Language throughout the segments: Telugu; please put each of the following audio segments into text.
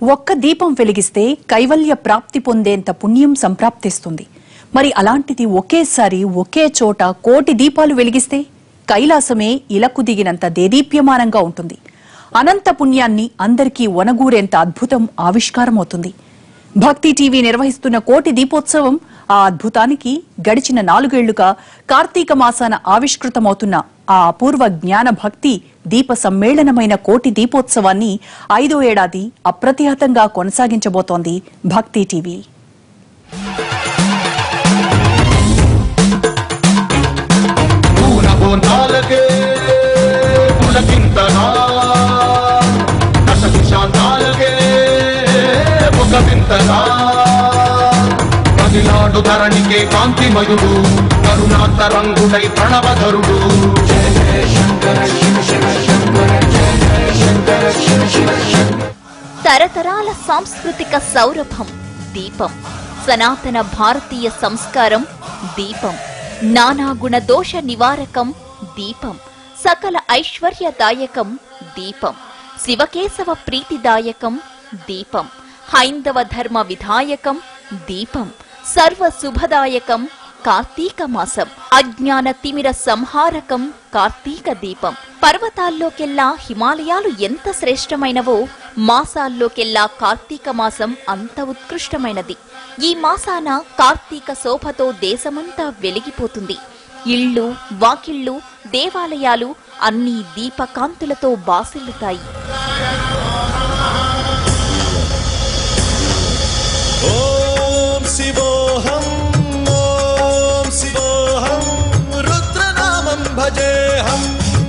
ఒక్క దీపం వెలిగిస్తే కైవల్య ప్రాప్తి పొందేంత పుణ్యం సంప్రాప్తిస్తుంది మరి అలాంటిది ఒకేసారి ఒకే చోట కోటి దీపాలు వెలిగిస్తే కైలాసమే ఇలకు దిగినంత దేదీప్యమానంగా ఉంటుంది అనంత పుణ్యాన్ని అందరికీ వనగూరేంత అద్భుతం ఆవిష్కారమవుతుంది భక్తి టీవీ నిర్వహిస్తున్న కోటి దీపోత్సవం ఆ అద్భుతానికి గడిచిన నాలుగేళ్లుగా కార్తీక మాసాన ఆవిష్కృతమవుతున్న ఆ అపూర్వ జ్ఞాన భక్తి దీప సమ్మేళనమైన కోటి దీపోత్సవాన్ని ఐదో ఏడాది అప్రతిహతంగా కొనసాగించబోతోంది భక్తి టీవీ పూనబోనాలకే పులకింతనా దశ దిశాంతాలకే ఒక వింతనా పదినాడు ధరణికే కాంతిమయుడు కరుణాంతరంగుడై ప్రణవధరుడు తరతరాల సాంస్కృతిక సౌరభం దీపం సనాతన భారతీయ సంస్కారం దీపం నానాగుణ దోష నివారకం దీపం సకల ఐశ్వర్యదాయకం దీపం శివకేశవ ప్రీతిదాయకం దీపం హైందవ ధర్మ విధాయకం దీపం సర్వ శుభదాయకం కార్తీక మాసం అజ్ఞాన తిమిర సంహారకం కార్తీక దీపం పర్వతాల్లోకెల్లా హిమాలయాలు ఎంత శ్రేష్టమైనవో మాసాల్లోకెల్లా కార్తీక మాసం అంత ఉత్కృష్టమైనది ఈ మాసాన కార్తీక శోభతో దేశమంతా వెలిగిపోతుంది ఇళ్ళు వాకిళ్ళు దేవాలయాలు అన్నీ దీపకాంతులతో బాసిల్లుతాయి ఓం శివోహం ఓం శివోహం రుద్రనామం భజేహం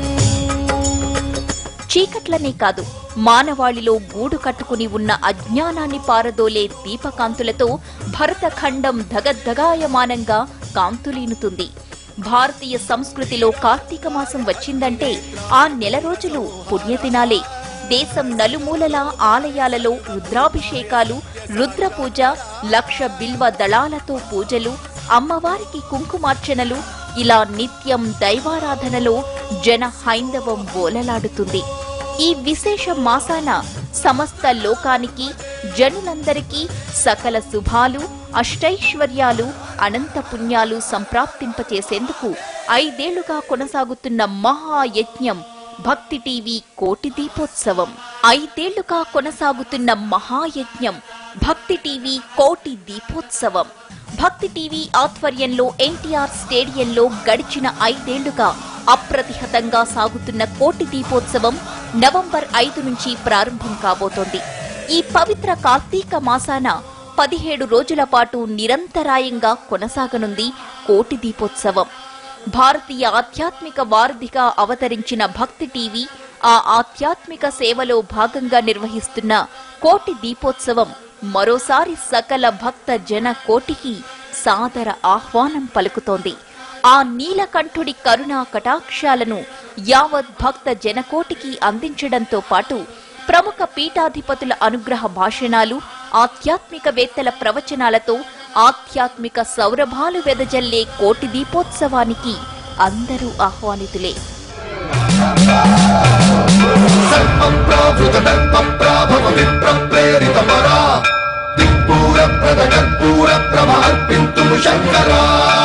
చీకట్లనే కాదు మానవాళిలో గూడు కట్టుకుని ఉన్న అజ్ఞానాన్ని పారదోలే దీపకాంతులతో భరతఖండం ధగద్ధగాయమానంగా కాంతులీనుతుంది భారతీయ సంస్కృతిలో కార్తీక మాసం వచ్చిందంటే ఆ నెల రోజులు పుణ్యదినాలే దేశం నలుమూలల ఆలయాలలో రుద్రాభిషేకాలు రుద్ర పూజ లక్ష బిల్వ దళాలతో పూజలు అమ్మవారికి కుంకుమార్చనలు ఇలా నిత్యం దైవారాధనలో జన హైందవం బోలలాడుతుంది ఈ విశేష మాసాన సమస్త లోకానికి జనులందరికీ సకల శుభాలు అష్టైశ్వర్యాలు అనంత పుణ్యాలు సంప్రాప్తింపచేసేందుకు ఐదేళ్లుగా కొనసాగుతున్న మహాయజ్ఞం భక్తి టీవీ కోటి దీపోత్సవం ఐదేళ్లుగా కొనసాగుతున్న మహాయజ్ఞం భక్తి టీవీ కోటి దీపోత్సవం భక్తి టీవీ ఆధ్వర్యంలో ఎన్టీఆర్ స్టేడియంలో గడిచిన ఐదేళ్లుగా అప్రతిహతంగా సాగుతున్న కోటి దీపోత్సవం నవంబర్ ఐదు నుంచి ప్రారంభం కాబోతోంది ఈ పవిత్ర కార్తీక మాసాన పదిహేడు రోజుల పాటు నిరంతరాయంగా కొనసాగనుంది కోటి దీపోత్సవం భారతీయ ఆధ్యాత్మిక వారధిగా అవతరించిన భక్తి టీవీ ఆ ఆధ్యాత్మిక సేవలో భాగంగా నిర్వహిస్తున్న కోటి దీపోత్సవం మరోసారి సకల భక్త జన కోటికి సాదర ఆహ్వానం పలుకుతోంది ఆ నీలకంఠుడి కరుణా కటాక్షాలను యావత్ భక్త జనకోటికి అందించడంతో పాటు ప్రముఖ పీఠాధిపతుల అనుగ్రహ భాషణాలు ఆధ్యాత్మికవేత్తల ప్రవచనాలతో ఆధ్యాత్మిక సౌరభాలు వెదజల్లే కోటి దీపోత్సవానికి అందరూ ఆహ్వానితులే సర్వప్రావృత దర్పప్రాభవ విప్రప్రేరితమరా దిక్పూర ప్రద కర్పూర భ్రమ అర్పింతుము శంకరా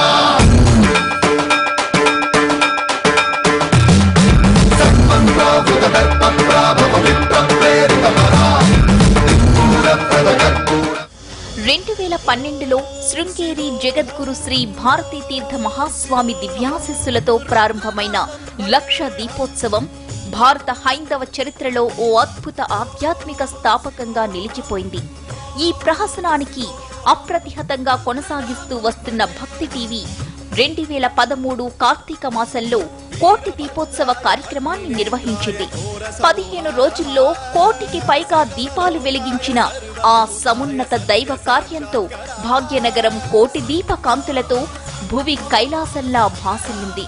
సర్వప్రావృత దర్పప్రాభవ విప్రప్రేరితమరా దిక్పూర ప్రద కర్పూర రెండు వేల పన్నెండులో శృంగేరి జగద్గురు శ్రీ భారతీ తీర్థ మహాస్వామి దివ్యాశిస్సులతో ప్రారంభమైన లక్ష దీపోత్సవం భారత హైందవ చరిత్రలో ఓ అద్భుత ఆధ్యాత్మిక స్థాపకంగా నిలిచిపోయింది ఈ ప్రహసనానికి అప్రతిహతంగా కొనసాగిస్తూ వస్తున్న భక్తి టీవీ రెండు వేల పదమూడు కార్తీక మాసంలో కోటి దీపోత్సవ కార్యక్రమాన్ని నిర్వహించింది పదిహేను రోజుల్లో కోటికి పైగా దీపాలు వెలిగించిన ఆ సమున్నత దైవ కార్యంతో భాగ్యనగరం కోటి దీప కాంతులతో భువి కైలాసంలా భాసిల్లింది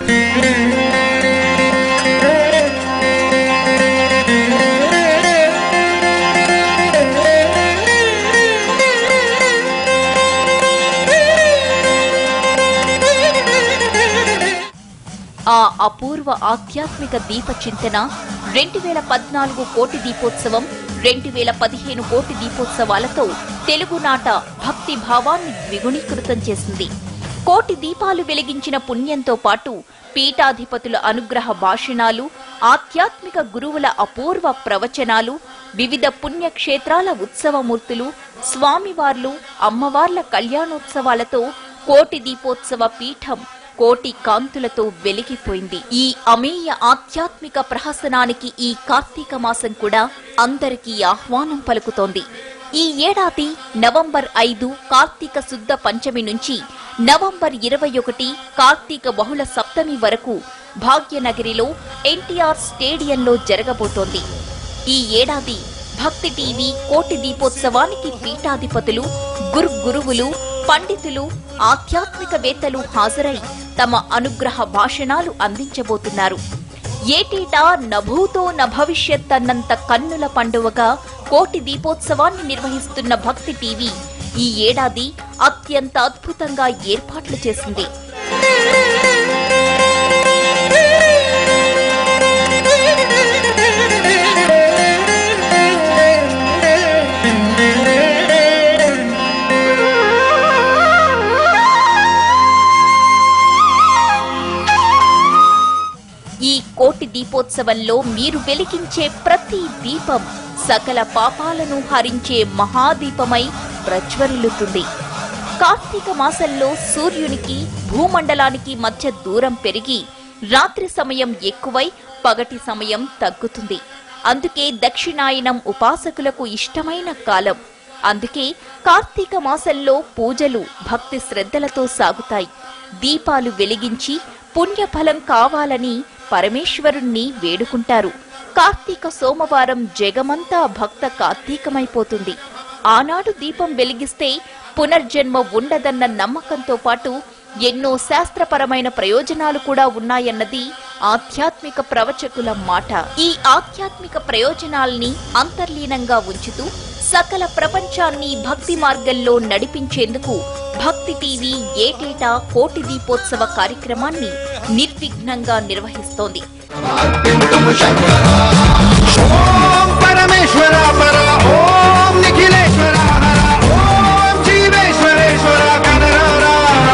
ఆ అపూర్వ ఆధ్యాత్మిక దీప చింతన రెండు వేల పద్నాలుగు కోటి దీపోత్సవం రెండు వేల పదిహేను కోటి దీపోత్సవాలతో తెలుగునాట భక్తి భావాన్ని ద్విగుణీకృతం చేసింది కోటి దీపాలు వెలిగించిన పుణ్యంతో పాటు పీఠాధిపతుల అనుగ్రహ భాషణాలు ఆధ్యాత్మిక గురువుల అపూర్వ ప్రవచనాలు వివిధ పుణ్యక్షేత్రాల ఉత్సవమూర్తులు స్వామివార్లు అమ్మవార్ల కళ్యాణోత్సవాలతో కోటి దీపోత్సవ పీఠం కోటి కాంతులతో వెలిగిపోయింది ఈ అమేయ ఆధ్యాత్మిక ప్రహసనానికి ఈ కార్తీక మాసం కూడా అందరికీ ఆహ్వానం పలుకుతోంది ఈ ఏడాది నవంబర్ ఐదు కార్తీక శుద్ధ పంచమి నుంచి నవంబర్ ఇరవై ఒకటి కార్తీక బహుళ సప్తమి వరకు భాగ్యనగరిలో ఎన్టీఆర్ స్టేడియంలో జరగబోతోంది ఈ ఏడాది భక్తి టీవీ కోటి దీపోత్సవానికి పీఠాధిపతులు గురుగురువులు పండితులు ఆధ్యాత్మికవేత్తలు హాజరై తమ అనుగ్రహ భాషణాలు అందించబోతున్నారు ఏటేటా నభూతో న భవిష్యత్ అన్నంత కన్నుల పండువగా కోటి దీపోత్సవాన్ని నిర్వహిస్తున్న భక్తి టీవీ ఈ ఏడాది అత్యంత అద్భుతంగా ఏర్పాట్లు చేసింది ఈ కోటి దీపోత్సవంలో మీరు వెలిగించే ప్రతి దీపం సకల పాపాలను హరించే మహాదీపమై ప్రజ్వరిల్లుతుంది కార్తీక మాసంలో సూర్యునికి భూమండలానికి మధ్య దూరం పెరిగి రాత్రి సమయం ఎక్కువై పగటి సమయం తగ్గుతుంది అందుకే దక్షిణాయనం ఉపాసకులకు ఇష్టమైన కాలం అందుకే కార్తీక మాసంలో పూజలు భక్తి శ్రద్ధలతో సాగుతాయి దీపాలు వెలిగించి పుణ్యఫలం కావాలని పరమేశ్వరుణ్ణి వేడుకుంటారు కార్తీక సోమవారం జగమంతా భక్త కార్తీకమైపోతుంది ఆనాడు దీపం వెలిగిస్తే పునర్జన్మ ఉండదన్న నమ్మకంతో పాటు ఎన్నో శాస్త్రపరమైన ప్రయోజనాలు కూడా ఉన్నాయన్నది ఆధ్యాత్మిక ప్రవచకుల మాట ఈ ఆధ్యాత్మిక ప్రయోజనాల్ని అంతర్లీనంగా ఉంచుతూ సకల ప్రపంచాన్ని భక్తి మార్గంలో నడిపించేందుకు భక్తి టీవీ ఏటేటా కోటి దీపోత్సవ కార్యక్రమాన్ని నిర్విఘ్నంగా నిర్వహిస్తోంది ఓం పరమేశ్వర పర ఓం నిఖిలేశ్వర హర ఓం జీవేశ్వరేశ్వర కనరార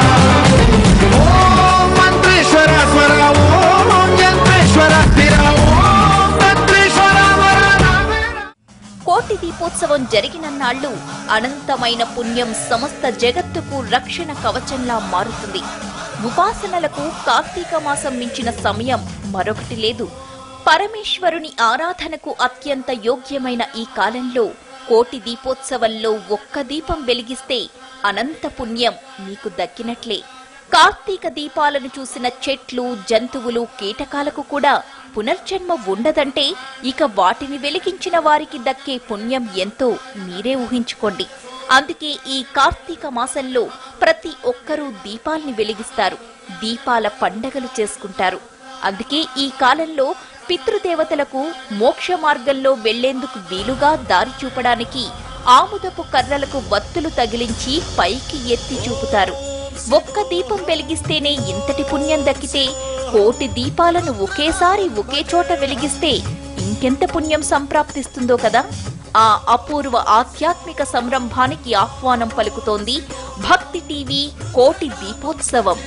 ఓం మంత్రేశ్వర స్వర ఓం యంత్రేశ్వర స్థిర ఓం తంత్రేశ్వర వర నావేర కోటి దీపోత్సవం జరిగినన్నాళ్లు అనంతమైన పుణ్యం సమస్త జగత్తుకు రక్షణ కవచంలా మారుతుంది ఉపాసనలకు కార్తీక మాసం మించిన సమయం మరొకటి లేదు పరమేశ్వరుని ఆరాధనకు అత్యంత యోగ్యమైన ఈ కాలంలో కోటి దీపోత్సవంలో ఒక్క దీపం వెలిగిస్తే అనంత పుణ్యం మీకు దక్కినట్లే కార్తీక దీపాలను చూసిన చెట్లు జంతువులు కీటకాలకు కూడా పునర్జన్మ ఉండదంటే ఇక వాటిని వెలిగించిన వారికి దక్కే పుణ్యం ఎంతో మీరే ఊహించుకోండి అందుకే ఈ కార్తీక మాసంలో ప్రతి ఒక్కరూ దీపాల్ని వెలిగిస్తారు దీపాల పండగలు చేసుకుంటారు అందుకే ఈ కాలంలో పితృదేవతలకు మోక్ష మార్గంలో వెళ్లేందుకు వీలుగా దారి చూపడానికి ఆముదపు కర్రలకు వత్తులు తగిలించి పైకి ఎత్తి చూపుతారు ఒక్క దీపం వెలిగిస్తేనే ఇంతటి పుణ్యం దక్కితే కోటి దీపాలను ఒకేసారి ఒకే చోట వెలిగిస్తే ఇంకెంత పుణ్యం సంప్రాప్తిస్తుందో కదా ఆ అపూర్వ ఆధ్యాత్మిక సంరంభానికి ఆహ్వానం పలుకుతోంది భక్తి టీవీ కోటి దీపోత్సవం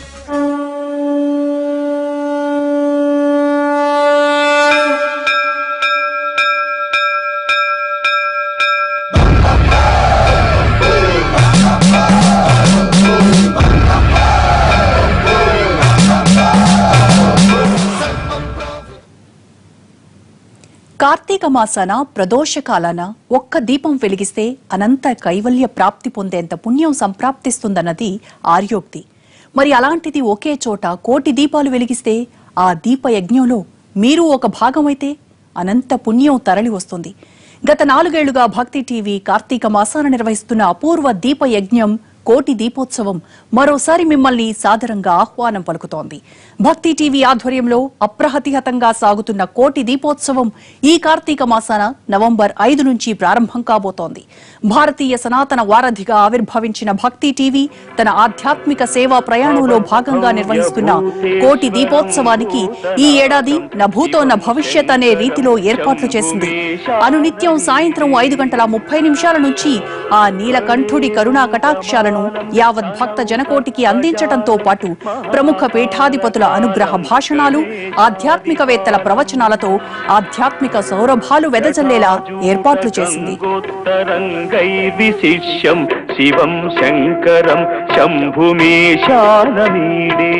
కార్తీక మాసాన ప్రదోష కాలాన ఒక్క దీపం వెలిగిస్తే అనంత కైవల్య ప్రాప్తి పొందేంత పుణ్యం సంప్రాప్తిస్తుందన్నది ఆర్యోక్తి మరి అలాంటిది ఒకే చోట కోటి దీపాలు వెలిగిస్తే ఆ దీప యజ్ఞంలో మీరు ఒక భాగమైతే అనంత పుణ్యం తరలి వస్తుంది గత నాలుగేళ్లుగా భక్తి టీవీ కార్తీక మాసాన నిర్వహిస్తున్న అపూర్వ దీప యజ్ఞం కోటి దీపోత్సవం మరోసారి మిమ్మల్ని సాదరంగా ఆహ్వానం పలుకుతోంది భక్తి టీవీ ఆధ్వర్యంలో అప్రహతిహతంగా సాగుతున్న కోటి దీపోత్సవం ఈ కార్తీక మాసాన నవంబర్ ఐదు నుంచి ప్రారంభం కాబోతోంది భారతీయ సనాతన వారధిగా ఆవిర్భవించిన భక్తి టీవీ తన ఆధ్యాత్మిక సేవా ప్రయాణంలో భాగంగా నిర్వహిస్తున్న కోటి దీపోత్సవానికి ఈ ఏడాది నభూతో న భవిష్యత్ అనే రీతిలో ఏర్పాట్లు చేసింది అనునిత్యం సాయంత్రం ఐదు గంటల ముప్పై నిమిషాల నుంచి ఆ నీలకంఠుడి కరుణా కటాక్షాలను యావత్ భక్త జనకోటికి అందించటంతో పాటు ప్రముఖ పీఠాధిపతుల అనుగ్రహ భాషణాలు ఆధ్యాత్మికవేత్తల ప్రవచనాలతో ఆధ్యాత్మిక సౌరభాలు వెదజల్లేలా ఏర్పాట్లు చేసింది గోత్తరంగై విశిష్యం శివం శంకరం శంభుమీశానమీడే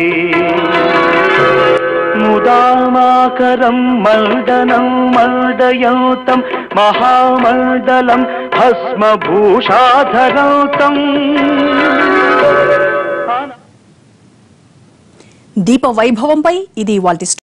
ముదామాకరం మల్దనం మల్దయంతం మహామండలం భస్మభూషాధరౌతం దీప వైభవంపై ఇది వాళ్ళ